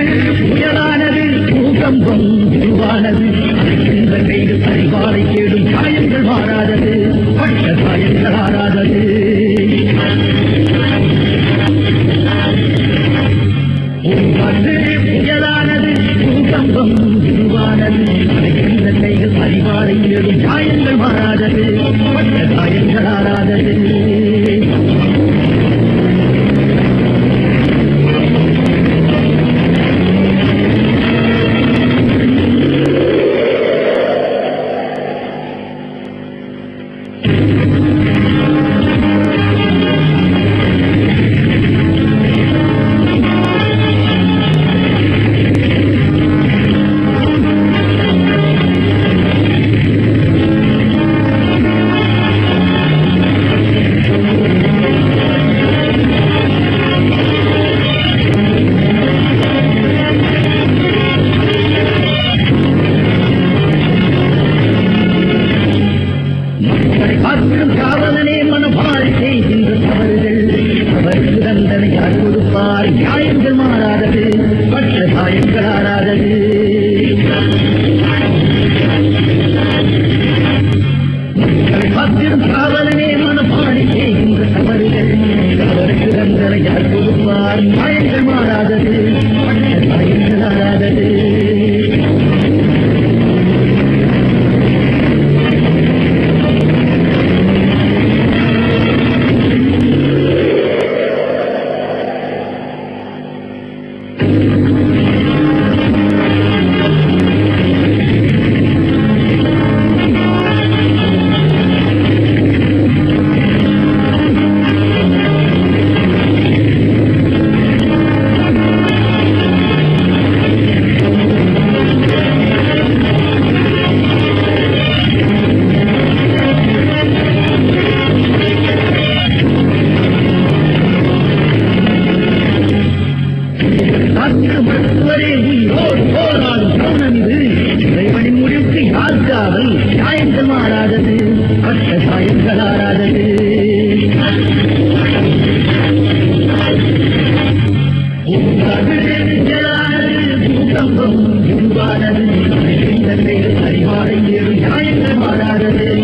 புயலானது பூகம்பம் உருவானது கைது பரிபாலை கேடும் காயங்கள் மாறாதது பட்ட காயங்கள் ஆறாதது உருவானது புயலானது பூகம்பம் உருவானது இந்த கைகள் பரிபாலை கேடும் காயங்கள் மாறாதது பட்ட காயங்கள் ஆறாதது மக்களை பார்க்கும் காவலனே மனபால் செய்கின்ற தவறுகள் அவருக்கு தண்டனை யார் கொடுப்பார் நியாயங்கள் மாறாதது பற்ற காயங்கள் ஆறாதது மக்களை பார்க்கும் காவலனே மனபால் செய்கின்ற தவறுகள் அவருக்கு தண்டனை யார் கொடுப்பார் நியாயங்கள் மாறாதது பற்ற காயங்கள் ஆறாதது டாக்டர் மருத்துவரே உயிரோடு போராடும் தருணம் இது இறைவனின் முடிவுக்கு யார் காவல் நியாயங்கள் மாறாதது பட்ட காயங்கள் ஆறாதது பூகம்பம் உருவானது அறிவாரை ஏறும் நியாயங்கள் மாறாதது